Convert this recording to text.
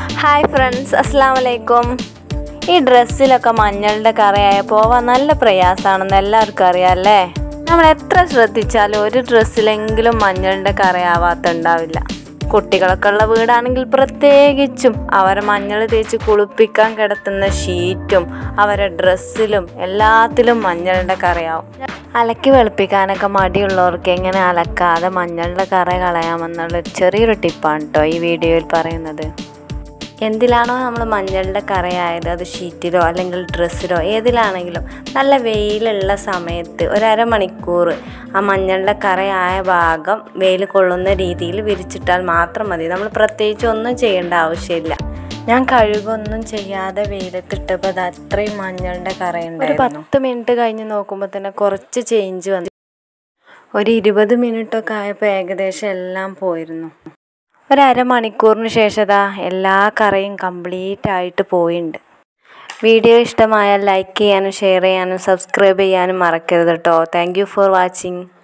hi friends അസ്സാം വലൈക്കും ഈ ഡ്രസ്സിലൊക്കെ മഞ്ഞളുടെ കറയായ പോവാൻ നല്ല പ്രയാസമാണെന്ന് എല്ലാവർക്കും അറിയാം അല്ലേ നമ്മൾ എത്ര ശ്രദ്ധിച്ചാലും ഒരു ഡ്രസ്സിലെങ്കിലും മഞ്ഞളുടെ കറയാവാത്തുണ്ടാവില്ല കുട്ടികളൊക്കെ ഉള്ള വീടാണെങ്കിൽ പ്രത്യേകിച്ചും അവരെ മഞ്ഞൾ തേച്ച് കുളിപ്പിക്കാൻ കിടത്തുന്ന ഷീറ്റും അവരെ ഡ്രസ്സിലും എല്ലാത്തിലും മഞ്ഞളുടെ കറയാവും അലക്കി വെളുപ്പിക്കാനൊക്കെ മടിയുള്ളവർക്ക് എങ്ങനെ അലക്കാതെ മഞ്ഞളുടെ കറ കളയാമെന്നുള്ള ഒരു ചെറിയൊരു ടിപ്പാണ് കേട്ടോ ഈ വീഡിയോയിൽ പറയുന്നത് എന്തിലാണോ നമ്മൾ മഞ്ഞളുടെ കറയായത് അത് ഷീറ്റിലോ അല്ലെങ്കിൽ ഡ്രസ്സിലോ ഏതിലാണെങ്കിലും നല്ല വെയിലുള്ള സമയത്ത് ഒരു അരമണിക്കൂർ ആ മഞ്ഞളുടെ കറയായ ഭാഗം വെയിൽ കൊള്ളുന്ന രീതിയിൽ വിരിച്ചിട്ടാൽ മാത്രം മതി നമ്മൾ പ്രത്യേകിച്ച് ഒന്നും ചെയ്യേണ്ട ആവശ്യമില്ല ഞാൻ കഴുകൊന്നും ചെയ്യാതെ വെയിലത്തിട്ടപ്പോൾ അത് അത്രയും മഞ്ഞളുടെ കറയുണ്ട് ഒരു പത്ത് മിനിറ്റ് കഴിഞ്ഞ് നോക്കുമ്പോൾ തന്നെ കുറച്ച് ചേഞ്ച് വന്നു ഒരു ഇരുപത് മിനിറ്റൊക്കെ ആയപ്പോൾ ഏകദേശം എല്ലാം പോയിരുന്നു ഒരു അരമണിക്കൂറിന് ശേഷം ദാ എല്ലാ കറയും കംപ്ലീറ്റ് ആയിട്ട് പോയിട്ടുണ്ട് വീഡിയോ ഇഷ്ടമായാൽ ലൈക്ക് ചെയ്യാനും ഷെയർ ചെയ്യാനും സബ്സ്ക്രൈബ് ചെയ്യാനും മറക്കരുത് കേട്ടോ താങ്ക് യു ഫോർ വാച്ചിങ്